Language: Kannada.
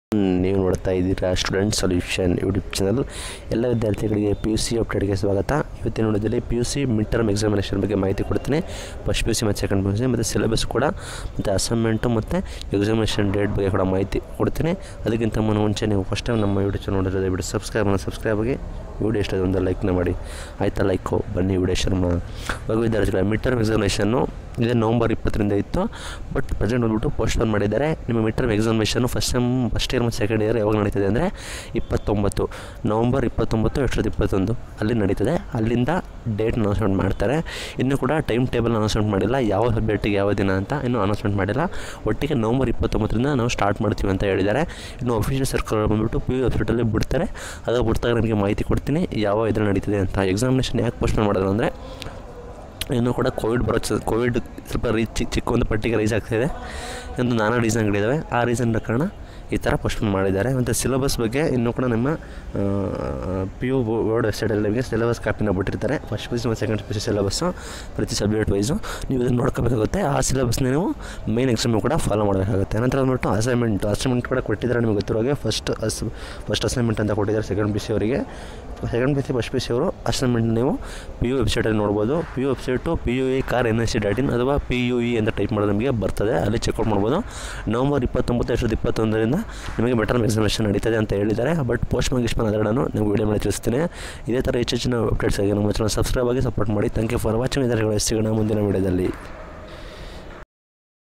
ನೀವು ನೋಡ್ತಾ ಇದ್ದೀರಾ ಸ್ಟೂಡೆಂಟ್ ಸೊಲ್ಯೂಷನ್ ಯೂಟ್ಯೂಬ್ ಚಾನಲ್ ಎಲ್ಲ ವಿದ್ಯಾರ್ಥಿಗಳಿಗೆ ಪಿ ಯು ಸಿ ಅಪ್ಡೇಟ್ಗೆ ಸ್ವಾಗತ ಇವತ್ತಿನ ನೋಡೋದಲ್ಲಿ P U C mid term examination ಬಗ್ಗೆ ಮಾಹಿತಿ ಕೊಡ್ತೀನಿ ಫಸ್ಟ್ ಪಿ ಯು ಸಿ ಮತ್ತು ಸೆಕೆಂಡ್ ಪಿ ಯು ಸಿ ಮತ್ತು ಸಿಲೆಬಸ್ ಕೂಡ ಮತ್ತು ಅಸೈನ್ಮೆಂಟು ಮತ್ತು ಎಕ್ಸಾಮಿನೇಷನ್ ಡೇಟ್ ಬಗ್ಗೆ ಕೂಡ ಮಾಹಿತಿ ಕೊಡ್ತೀನಿ ಅದಕ್ಕಿಂತ ಮುನ್ನ ಮುಂಚೆ ನೀವು ಫಸ್ಟ್ ಟೈಮ್ ನಮ್ಮ ಯೂಟ್ಯೂಬ್ ಚಾನಲ್ ನೋಡಿರೋದು ಬಿಟ್ಟು ಸಬ್ಸ್ಕ್ರೈಬ್ ಮಾಡಿ ಸಬ್ಸ್ಕ್ರೈಬ್ ಆಗಿ ವಿಡಿಯೋ ಇಷ್ಟ ಒಂದು ಲೈಕ್ನ ಮಾಡಿ ಆಯಿತಾ ಲೈಕು ಬನ್ನಿ ವಿಡಿಯೋ ಶರ್ಮ ಇವಾಗ ವಿದ್ಯಾರ್ಥಿಗಳ ಮಿಡ್ ಟರ್ಮ್ ಎಕ್ಸಾಮಿನೇಷನ್ನು ಇದೇ ನವಂಬರ್ ಇಪ್ಪತ್ತರಿಂದ ಇತ್ತು ಬಟ್ ಪ್ರೆಸೆಂಟ್ ಬಂದ್ಬಿಟ್ಟು ಪೋಸ್ಟ್ಪೋನ್ ಮಾಡಿದ್ದಾರೆ ನಿಮ್ಮ ಮಿಡ್ ಟರ್ಮ್ ಎಕ್ಸಾಮಿನೇಷನ್ನು ಫಸ್ಟ್ ಸೆಮ್ ಫಸ್ಟ್ ಇಯರ್ ಮತ್ತು ಸೆಕೆಂಡ್ ಇಯರ್ ಯಾವಾಗ ನಡೀತದೆ ಅಂದರೆ ಇಪ್ಪತ್ತೊಂಬತ್ತು ನವಂಬರ್ ಇಪ್ಪತ್ತೊಂಬತ್ತು ಎರಡು ಸಾವಿರದ ಇಪ್ಪತ್ತೊಂದು ಅಲ್ಲಿ ನಡೀತದೆ ಅಲ್ಲಿಂದ ಡೇಟ್ ಅನೌನ್ಸ್ಮೆಂಟ್ ಮಾಡ್ತಾರೆ ಇನ್ನೂ ಕೂಡ ಟೈಮ್ ಟೇಬಲ್ ಅನೌನ್ಸ್ಮೆಂಟ್ ಮಾಡಿಲ್ಲ ಯಾವ ಸಬ್ಜೆಕ್ಟಿಗೆ ಯಾವ ದಿನ ಅಂತ ಇನ್ನೂ ಅನೌನ್ಸ್ಮೆಂಟ್ ಮಾಡಿಲ್ಲ ಒಟ್ಟಿಗೆ ನವಂಬರ್ ಇಪ್ಪತ್ತೊಂಬತ್ತರಿಂದ ನಾವು ಸ್ಟಾರ್ಟ್ ಮಾಡ್ತೀವಿ ಅಂತ ಹೇಳಿದ್ದಾರೆ ಇನ್ನು ಅಫಿಷಿಯಲ್ ಸರ್ಕಲ್ ಬಂದುಬಿಟ್ಟು ಪಿ ಯು ವೆಬ್ಸೈಟಲ್ಲಿ ಬಿಡ್ತಾರೆ ಅದು ಬಿಡ್ತಾಗ ನಿಮಗೆ ಮಾಹಿತಿ ಕೊಡ್ತೀನಿ ಯಾವ ಇದ್ರಲ್ಲಿ ನಡೀತದೆ ಅಂತ ಎಕ್ಸಾಮಿನೇಷನ್ ಯಾಕೆ ಪೋಸ್ಟ್ಪೋನ್ ಮಾಡಿದ್ರು ಅಂದರೆ ಇನ್ನೂ ಕೂಡ ಕೋವಿಡ್ ಬರೋ ಚ ಕೋವಿಡ್ ಸ್ವಲ್ಪ ರೀಚ್ ಚಿಕ್ಕ ಚಿಕ್ಕ ಒಂದು ಪಟ್ಟಿಗೆ ರೈಸ್ ಆಗ್ತಾಯಿದೆ ಒಂದು ನಾನಾ ರೀಸನ್ಗಳಿದ್ದಾವೆ ಆ ರೀಸನ್ ಕಾರಣ ಈ ಥರ ಪೋಸ್ಟ್ಪೋನ್ ಮಾಡಿದ್ದಾರೆ ಮತ್ತು ಸಿಲೆಬಸ್ ಬಗ್ಗೆ ಇನ್ನೂ ಕೂಡ ನಿಮ್ಮ ಪಿ ಯು ಬೋರ್ಡ್ ವೆಬ್ಸೈಟಲ್ಲಿ ನಿಮಗೆ ಸಿಲೆಬಸ್ ಕಾಪಿನ ಬಿಟ್ಟಿರ್ತಾರೆ ಫಸ್ಟ್ ಪಿ ಸಿ ಮತ್ತು ಸೆಕೆಂಡ್ ಪಿ ಸಿ ಸಿಲೆಬಸ್ಸು ಪ್ರತಿ ಸಬ್ಜೆಕ್ಟ್ ವೈಸು ನೀವು ಇದನ್ನು ನೋಡ್ಕೋಬೇಕಾಗುತ್ತೆ ಆ ಸಿಲೆಬಸ್ನ ನೀವು ಮೇನ್ ಎಕ್ಸಾಮು ಕೂಡ ಫಾಲೋ ಮಾಡಬೇಕಾಗುತ್ತೆ ನಂತರ ಬಂದ್ಬಿಟ್ಟು ಅಸೈನ್ಮೆಂಟ್ ಅಸೈನ್ಮೆಂಟ್ ಕೂಡ ಕೊಟ್ಟಿದ್ದಾರೆ ನಿಮಗೆ ಗೊತ್ತಿರೋ ಹಾಗೆ ಫಸ್ಟ್ ಅಸ್ ಫಸ್ಟ್ ಅಸೈನ್ಮೆಂಟ್ ಅಂತ ಕೊಟ್ಟಿದ್ದಾರೆ ಸೆಕೆಂಡ್ ಪಿ ಸಿ ಅವರಿಗೆ second P C first P C ಅವರು ಅಸೈನ್ಮೆಂಟ್ ನೀವು ಪಿ ಯು ವೆಬ್ಸೈಟಲ್ಲಿ ನೋಡ್ಬೋದು P U website P U E kar N S C dot in ಅಥವಾ ಪಿ ಯು ಇ ಅಂತ ಟೈಪ್ ಮಾಡೋದು ನಿಮಗೆ ಬರ್ತದೆ ಅಲ್ಲಿ ಚೆಕ್ಔಟ್ ಮಾಡ್ಬೋದು ನವಂಬರ್ ಇಪ್ಪತ್ತೊಂಬತ್ತು ಎರಡು ಸಾವಿರದ ಇಪ್ಪತ್ತೊಂದರಿಂದ ನಿಮಗೆ ಬೆಟರ್ ಎಕ್ಸಾಮಿನೇಷನ್ ನಡೀತದೆ ಅಂತ ಹೇಳಿದ್ದಾರೆ ಬಟ್ ಪೋಸ್ಟ್ ಗಿಸ್ಟ್ಮನ್ ಅದರನ್ನು ನೀವು ವೀಡಿಯೋ ಮಾಡಿ ತಿಳಿಸ್ತೀನಿ ಇದೇ ಥರ ಹೆಚ್ಚು ಹೆಚ್ಚಿನ ಅಪ್ಡೇಟ್ಸ್ ಆಗಿ ನಮ್ಮ ಚಾನಲ್ ಸಬ್ಸ್ಕ್ರೈಬ್ ಆಗಿ ಸಪೋರ್ಟ್ ಮಾಡಿ ಥ್ಯಾಂಕ್ ಯು ಫಾರ್ ವಾಚಿಂಗ್ ಇದರ ಸಿಗೋಣ ಮುಂದಿನ ವೀಡಿಯೋದಲ್ಲಿ